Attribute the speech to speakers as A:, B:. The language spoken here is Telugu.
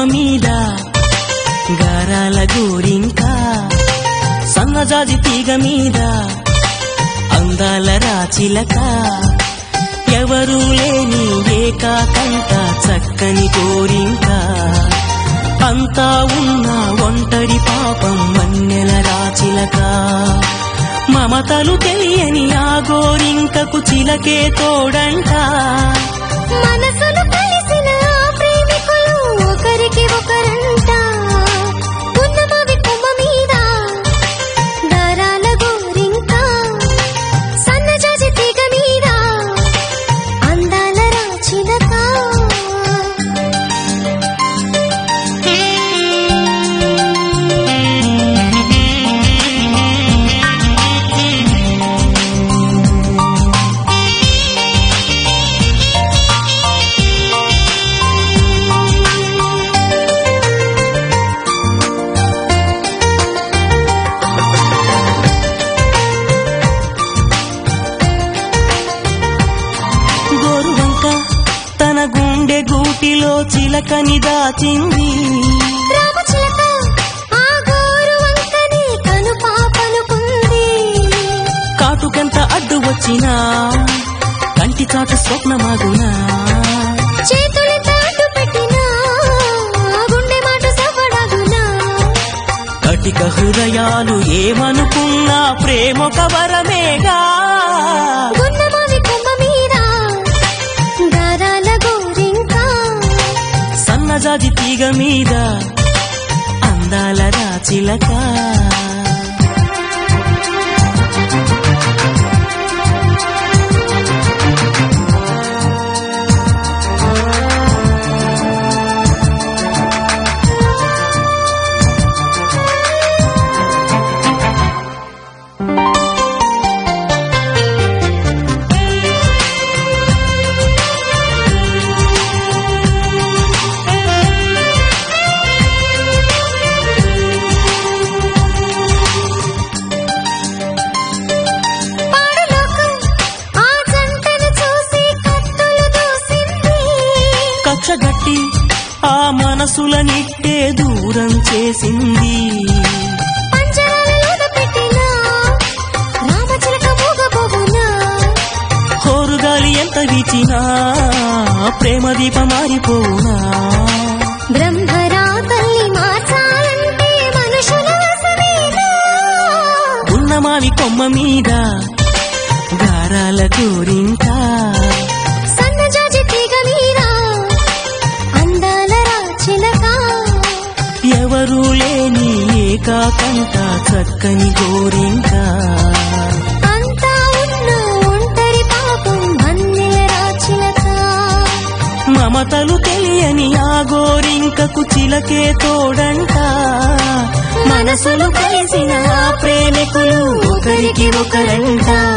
A: మీద గారాల గోరింక సన్నజాజి తీగ మీద అందాల రాచిలక ఎవరూ లేని ఏకాకంట చక్కని గోరింక అంతా ఉన్న ఒంటరి పాపం మన్నెల రాచిలక మమతలు తెలియని ఆ గోరింకకు చిలకే తోడంట
B: మనసులు కలిసిన ఆ ప్రేమికులు ఒకరికి ఒకరంట ఉన్నమవి కొమ్మ మీద దారాల గోరింక సన్నజాజి తీగ మీద అందాల రాచిలక
A: గోరువంక తన గుండె గూటిలో చిలకని దాచింది
B: రామచిలక ఆ గోరు వంకని కను పాపనుకుంది
A: కాటుకెంత అడ్డు వచ్చినా కంటి చాటు స్వప్నమాగునా
B: చేతులు తాటు పెట్టినా గుండె మాట సవడగునా
A: కటిక హృదయాలు ఏమనుకున్నా ప్రేమొక వరమేగా
B: గున్నమావి కొమ్మ మీద దారాల గోరింక
A: సన్నజాజి తీగ మీద అందాల రాచిలక
B: పాడలోకం ఆ జంటను చూసి కత్తులు దూసింది
A: కచ్చగట్టి ఆ మనసులనిట్టే దూరం చేసింది
B: పంజరాలలో పెట్టినా రామచిలక మూగబోగునా
A: కోరుగాలి ఎంత వీచినా ప్రేమ దీప మారిపోనా
B: బ్రహ్మరా తల్లి మార్చాలంటే మనుషుల వశమేనా?
A: ఉన్నమావి కొమ్మ మీద గారాల గోరింక
B: సన్నజాజి తీగ మీద అందాల రాచిలక
A: ఎవరూ లేని ఏకాకంట చక్కని గోరింక
B: అంతా ఉన్న ఒంటరి పాపం మన్నెల రాచిలక
A: మమతలు తెలియని ఆ గోరింకకు చిలకే తోడంట మనసులు కలిసిన ఆ ప్రేమికులు ఒకరికి ఒకరంట